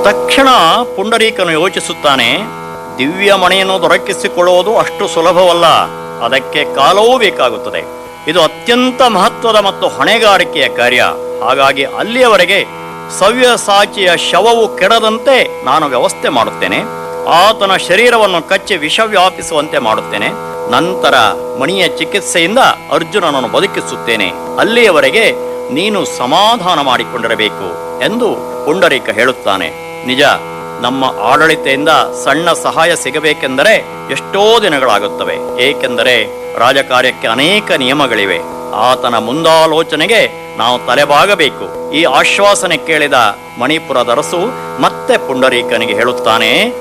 ತಕ್ಷಣ ಪುಂಡರೀಕನು ಯೋಚಿಸುತ್ತಾನೆ ದಿವ್ಯ ಮಣಿಯನ್ನು ದೊರಕಿಸಿಕೊಳ್ಳುವುದು ಅಷ್ಟು ಸುಲಭವಲ್ಲ ಅದಕ್ಕೆ ಕಾಲವೂ ಬೇಕಾಗುತ್ತದೆ ಇದು ಅತ್ಯಂತ ಮಹತ್ವದ ಮತ್ತು ಹೊಣೆಗಾರಿಕೆಯ ಕಾರ್ಯ ಹಾಗಾಗಿ ಅಲ್ಲಿಯವರೆಗೆ ಸವ್ಯಸಾಚಿಯ ಶವವು ಕೆಡದಂತೆ ನಾನು ವ್ಯವಸ್ಥೆ ಮಾಡುತ್ತೇನೆ ಆತನ ಶರೀರವನ್ನು ಕಚ್ಚಿ ವಿಷ ವ್ಯಾಪಿಸುವಂತೆ ಮಾಡುತ್ತೇನೆ ನಂತರ ಮಣಿಯ ಚಿಕಿತ್ಸೆಯಿಂದ ಅರ್ಜುನನನ್ನು ಬದುಕಿಸುತ್ತೇನೆ ಅಲ್ಲಿಯವರೆಗೆ ನೀನು ಸಮಾಧಾನ ಮಾಡಿಕೊಂಡಿರಬೇಕು ಎಂದು ಪುಂಡರೀಕ ಹೇಳುತ್ತಾನೆ ನಿಜ ನಮ್ಮ ಆಡಳಿತೆಯಿಂದ ಸಣ್ಣ ಸಹಾಯ ಸಿಗಬೇಕೆಂದರೆ ಎಷ್ಟೋ ದಿನಗಳಾಗುತ್ತವೆ ಏಕೆಂದರೆ ರಾಜಕಾರ್ಯಕ್ಕೆ ಅನೇಕ ನಿಯಮಗಳಿವೆ ಆತನ ಮುಂದಾಲೋಚನೆಗೆ ನಾವು ತಲೆಬಾಗಬೇಕು ಈ ಆಶ್ವಾಸನೆ ಕೇಳಿದ ಮಣಿಪುರದ ಅರಸು ಮತ್ತೆ ಪುಂಡರೀಕನಿಗೆ ಹೇಳುತ್ತಾನೆ